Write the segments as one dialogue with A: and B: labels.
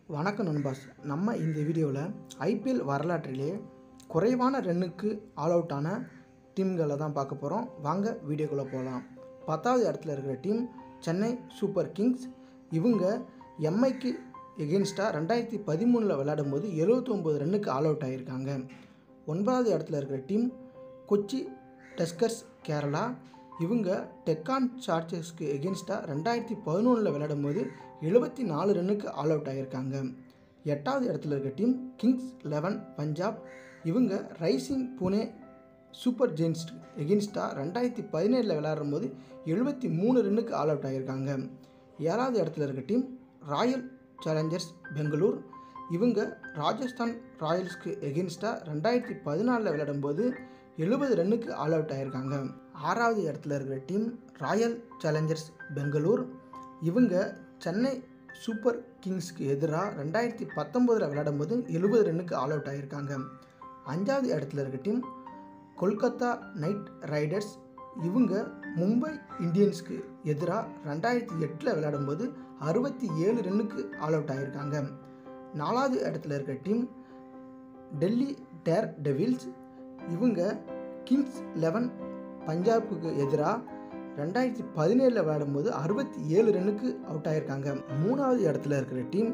A: வணக்கம் நண்பாஸ் நம்ம இந்த வீடியோவில் ஐபிஎல் வரலாற்றிலே குறைவான ரன்னுக்கு ஆல் அவுட் ஆன டீம்களை தான் பார்க்க போகிறோம் வாங்க வீடியோக்குள்ளே போகலாம் பத்தாவது இடத்துல இருக்கிற டீம் சென்னை சூப்பர் கிங்ஸ் இவங்க எம்ஐக்கு எகென்ஸ்டாக ரெண்டாயிரத்தி பதிமூணில் விளையாடும்போது 79 ரன்னுக்கு ஆல் அவுட் ஆகியிருக்காங்க ஒன்பதாவது இடத்துல இருக்கிற டீம் கொச்சி டஸ்கர்ஸ் கேரளா இவங்க டெக்கான் சார்ஜர்ஸ்க்கு எகென்ஸ்டாக ரெண்டாயிரத்தி பதினொன்றில் விளையாடும்போது எழுபத்தி நாலு ரன்னுக்கு ஆல் அவுட் ஆகியிருக்காங்க எட்டாவது இடத்துல இருக்க டீம் கிங்ஸ் லெவன் பஞ்சாப் இவங்க ரைசிங் புனே சூப்பர் ஜெயின்ஸ் எகென்ஸ்டாக ரெண்டாயிரத்தி பதினேழில் விளையாடும்போது எழுபத்தி மூணு ரன்னுக்கு ஆல் அவுட் ஆகியிருக்காங்க ஏழாவது இடத்துல இருக்க டீம் ராயல் சேலஞ்சர்ஸ் பெங்களூர் இவங்க ராஜஸ்தான் ராயல்ஸ்க்கு எகென்ஸ்டாக ரெண்டாயிரத்தி பதினாலில் விளையாடும்போது எழுபது ரன்னுக்கு ஆல் அவுட் ஆகியிருக்காங்க ஆறாவது இடத்துல இருக்கிற டீம் ராயல் சேலஞ்சர்ஸ் பெங்களூர் இவங்க சென்னை சூப்பர் கிங்ஸ்க்கு எதிராக ரெண்டாயிரத்தி பத்தொம்போதில் விளையாடும்போது எழுபது ரன்னுக்கு ஆல் அவுட் ஆகியிருக்காங்க அஞ்சாவது இடத்துல இருக்க டீம் கொல்கத்தா நைட் ரைடர்ஸ் இவங்க மும்பை இந்தியன்ஸ்க்கு எதிராக ரெண்டாயிரத்தி எட்டில் விளையாடும்போது அறுபத்தி ஏழு ரன்னுக்கு ஆல் அவுட் ஆகியிருக்காங்க நாலாவது இடத்துல இருக்க டீம் டெல்லி டேர் டெவில்ஸ் இவங்க கிங்ஸ் லெவன் பஞ்சாபுக்கு எதிராக ரெண்டாயிரத்தி பதினேழில் விளையாடும்போது அறுபத்தி ஏழு ரன்னுக்கு அவுட் ஆகியிருக்காங்க மூணாவது இடத்துல இருக்கிற டீம்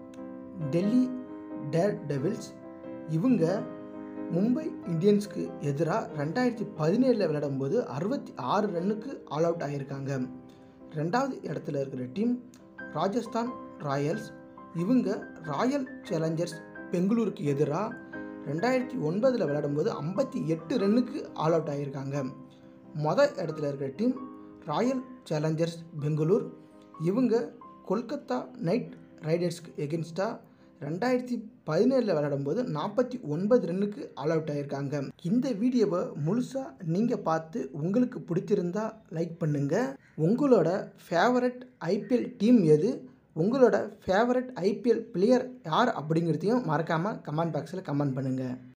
A: டெல்லி டேர் டெவில்ஸ் இவங்க மும்பை இந்தியன்ஸ்க்கு எதிராக ரெண்டாயிரத்தி பதினேழில் விளையாடும்போது அறுபத்தி ஆறு ரன்னுக்கு ஆல் அவுட் ஆகியிருக்காங்க ரெண்டாவது இடத்துல இருக்கிற டீம் ராஜஸ்தான் ராயல்ஸ் இவங்க ராயல் சேலஞ்சர்ஸ் பெங்களூருக்கு எதிராக ரெண்டாயிரத்தி ஒன்பதில் விளையாடும்போது ஐம்பத்தி எட்டு ரன்னுக்கு ஆல் அவுட் ஆகியிருக்காங்க மொதல் இடத்துல இருக்கிற டீம் ராயல் சேலஞ்சர்ஸ் பெங்களூர் இவங்க கொல்கத்தா நைட் ரைடர்ஸ்க்கு எகென்ஸ்டாக ரெண்டாயிரத்தி பதினேழில் விளையாடும்போது நாற்பத்தி ஒன்பது ரன்னுக்கு ஆல் அவுட் ஆகியிருக்காங்க இந்த வீடியோவை முழுசாக நீங்கள் பார்த்து உங்களுக்கு பிடிச்சிருந்தா லைக் பண்ணுங்கள் உங்களோட ஃபேவரட் ஐபிஎல் டீம் எது உங்களோட ஃபேவரட் ஐபிஎல் பிளேயர் யார் அப்படிங்கிறதையும் மறக்காமல் கமெண்ட் பாக்ஸில் கமெண்ட் பண்ணுங்கள்